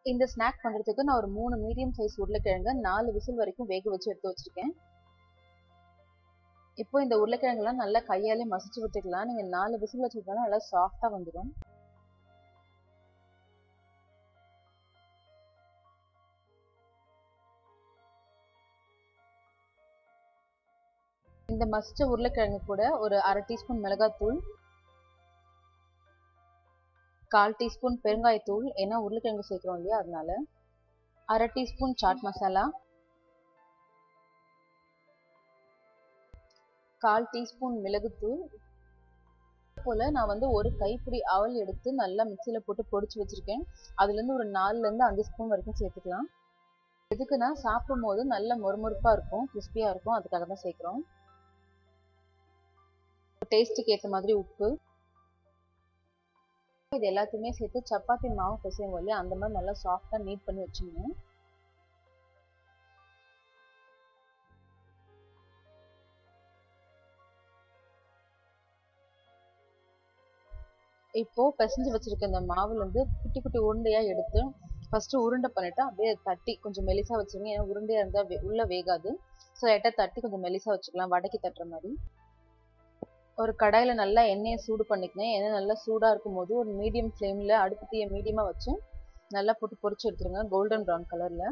இந்த ஸ்நாக் பண்றதுக்கு நான் ஒரு மூணு மீடியம் சைஸ் உருளைக்கிழங்க நாலு விசில் வரைக்கும் வேக வச்சு எடுத்து வச்சிருக்கேன் இப்போ இந்த உருளைக்கிழங்குலாம் நல்லா கையாலே மசிச்சு விட்டுக்கலாம் நீங்க நாலு விசில் வச்சிருந்தாலும் நல்லா சாஃப்டா வந்துடும் இந்த மசிச்ச உருளைக்கிழங்கு கூட ஒரு அரை டீஸ்பூன் மிளகாத்தூள் கால் டீஸ்பூன் பெருங்காயத்தூள் ஏன்னா உருளைக்கிழங்கு சேர்க்குறோம் இல்லையா அதனால அரை டீஸ்பூன் சாட் மசாலா கால் டீஸ்பூன் மிளகுத்தூள் போல நான் வந்து ஒரு கைப்பிடி அவல் எடுத்து நல்லா மிக்சியில போட்டு பொடிச்சு வச்சிருக்கேன் அதுல இருந்து ஒரு நாலுல இருந்து அஞ்சு ஸ்பூன் வரைக்கும் சேர்த்துக்கலாம் எதுக்குன்னா சாப்பிடும் போது நல்ல மொறுமொறுப்பா இருக்கும் கிறிஸ்பியா இருக்கும் அதுக்காக தான் சேர்க்கிறோம் டேஸ்ட்டுக்கு ஏற்ற மாதிரி உப்பு இது எல்லாத்தையுமே சேர்த்து சப்பாத்தி மாவு பிசையும் இல்லையா அந்த மாதிரி நல்லா சாஃப்டா நீட் பண்ணி வச்சுக்கணும் இப்போ பிசைஞ்சு வச்சிருக்க இந்த மாவுல இருந்து குட்டி குட்டி உருண்டையா எடுத்து ஃபர்ஸ்ட் உருண்டை பண்ணிட்டு அப்படியே தட்டி கொஞ்சம் மெலிசா வச்சுருங்க ஏன்னா உருண்டையா இருந்தா உள்ள வேகாது ஸோ லைட்டாக தட்டி கொஞ்சம் மெலிசா வச்சுக்கலாம் வடக்கி தட்டுற மாதிரி ஒரு கடாயில நல்லா எண்ணெயை சூடு பண்ணிக்கணும் எண்ணெய் நல்லா சூடா இருக்கும் போது ஒரு மீடியம் ஃப்ளேம்ல அடுப்பு தீய மீடியமா வச்சு நல்லா போட்டு பொரிச்சு எடுத்துருங்க கோல்டன் ப்ரௌன் கலர்ல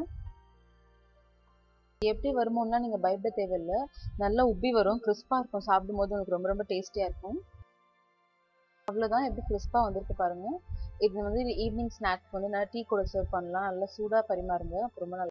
எப்படி வருமோன்னா நீங்க பயப்பட தேவையில்லை நல்லா உப்பி வரும் கிறிஸ்பா இருக்கும் சாப்பிடும் போது உங்களுக்கு ரொம்ப ரொம்ப டேஸ்டியா இருக்கும் அவ்வளோதான் எப்படி கிறிஸ்பா வந்திருக்கு பாருங்க இது வந்து ஈவினிங் ஸ்நாக்ஸ் வந்து நல்லா டீ கூட சர்வ் பண்ணலாம் நல்லா சூடா பரிமாறுங்க ரொம்ப நல்லா